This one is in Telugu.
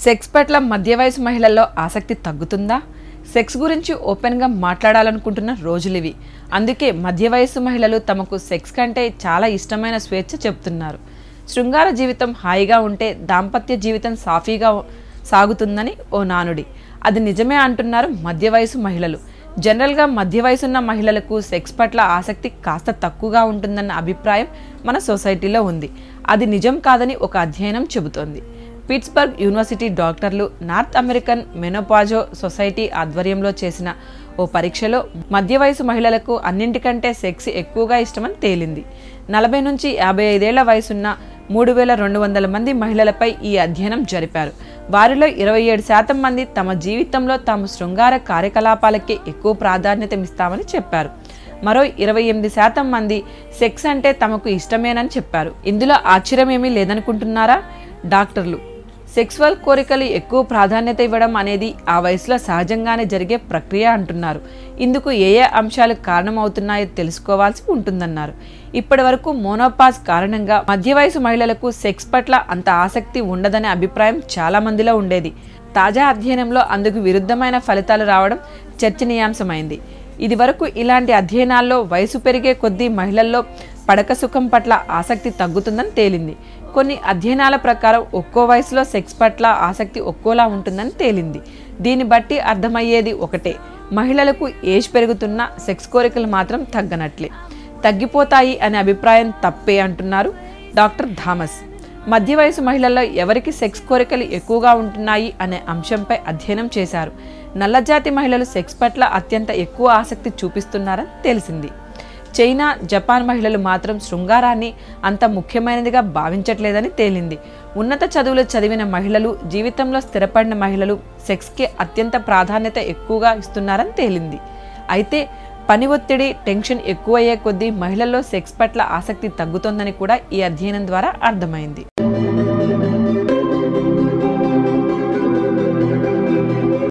సెక్స్ పట్ల మధ్య వయసు మహిళల్లో ఆసక్తి తగ్గుతుందా సెక్స్ గురించి ఓపెన్గా మాట్లాడాలనుకుంటున్న రోజులివి అందుకే మధ్య వయసు మహిళలు తమకు సెక్స్ కంటే చాలా ఇష్టమైన స్వేచ్ఛ చెప్తున్నారు శృంగార జీవితం హాయిగా ఉంటే దాంపత్య జీవితం సాఫీగా సాగుతుందని ఓ నానుడి అది నిజమే అంటున్నారు మధ్య వయసు మహిళలు జనరల్గా మధ్య వయసున్న మహిళలకు సెక్స్ పట్ల ఆసక్తి కాస్త తక్కువగా ఉంటుందన్న అభిప్రాయం మన సొసైటీలో ఉంది అది నిజం కాదని ఒక అధ్యయనం చెబుతోంది Pittsburgh University doctors North American మెనోపాజో సొసైటీ ఆధ్వర్యంలో చేసిన ఓ పరీక్షలో మధ్య వయసు మహిళలకు అన్నింటికంటే సెక్స్ ఎక్కువగా ఇష్టమని తేలింది నలభై నుంచి యాభై ఐదేళ్ల వయసున్న మూడు వేల రెండు వందల మంది మహిళలపై ఈ అధ్యయనం జరిపారు వారిలో ఇరవై ఏడు శాతం మంది తమ జీవితంలో తాము శృంగార కార్యకలాపాలకే ఎక్కువ ప్రాధాన్యతమిస్తామని చెప్పారు మరో ఇరవై ఎనిమిది శాతం మంది సెక్స్ అంటే తమకు ఇష్టమేనని చెప్పారు ఇందులో ఆశ్చర్యమేమీ లేదనుకుంటున్నారా డాక్టర్లు సెక్సువల్ కోరికలు ఎక్కువ ప్రాధాన్యత ఇవ్వడం అనేది ఆ వయసులో సహజంగానే జరిగే ప్రక్రియ అంటున్నారు ఇందుకు ఏ ఏ అంశాలు కారణమవుతున్నాయో తెలుసుకోవాల్సి ఉంటుందన్నారు ఇప్పటి వరకు మోనోపాజ్ కారణంగా మధ్య వయసు మహిళలకు సెక్స్ పట్ల అంత ఆసక్తి ఉండదనే అభిప్రాయం చాలా మందిలో ఉండేది తాజా అధ్యయనంలో అందుకు విరుద్ధమైన ఫలితాలు రావడం చర్చనీయాంశమైంది ఇది వరకు ఇలాంటి అధ్యయనాల్లో వయసు పెరిగే కొద్దీ మహిళల్లో పడక సుఖం పట్ల ఆసక్తి తగ్గుతుందని తేలింది కొన్ని అధ్యయనాల ప్రకారం ఒక్కో వయసులో సెక్స్ పట్ల ఆసక్తి ఒక్కోలా ఉంటుందని తేలింది దీన్ని బట్టి అర్థమయ్యేది ఒకటే మహిళలకు ఏజ్ పెరుగుతున్న సెక్స్ కోరికలు మాత్రం తగ్గనట్లే తగ్గిపోతాయి అనే అభిప్రాయం తప్పే అంటున్నారు డాక్టర్ థామస్ మధ్య వయసు మహిళల్లో ఎవరికి సెక్స్ కోరికలు ఎక్కువగా ఉంటున్నాయి అనే అంశంపై అధ్యయనం చేశారు నల్లజాతి మహిళలు సెక్స్ పట్ల అత్యంత ఎక్కువ ఆసక్తి చూపిస్తున్నారని తెలిసింది చైనా జపాన్ మహిళలు మాత్రం శృంగారాన్ని అంత ముఖ్యమైనదిగా భావించట్లేదని తేలింది ఉన్నత చదువులు చదివిన మహిళలు జీవితంలో స్థిరపడిన మహిళలు సెక్స్కి అత్యంత ప్రాధాన్యత ఎక్కువగా ఇస్తున్నారని తేలింది అయితే పని ఒత్తిడి టెన్షన్ ఎక్కువయ్యే కొద్దీ మహిళల్లో సెక్స్ పట్ల ఆసక్తి తగ్గుతోందని కూడా ఈ అధ్యయనం ద్వారా అర్థమైంది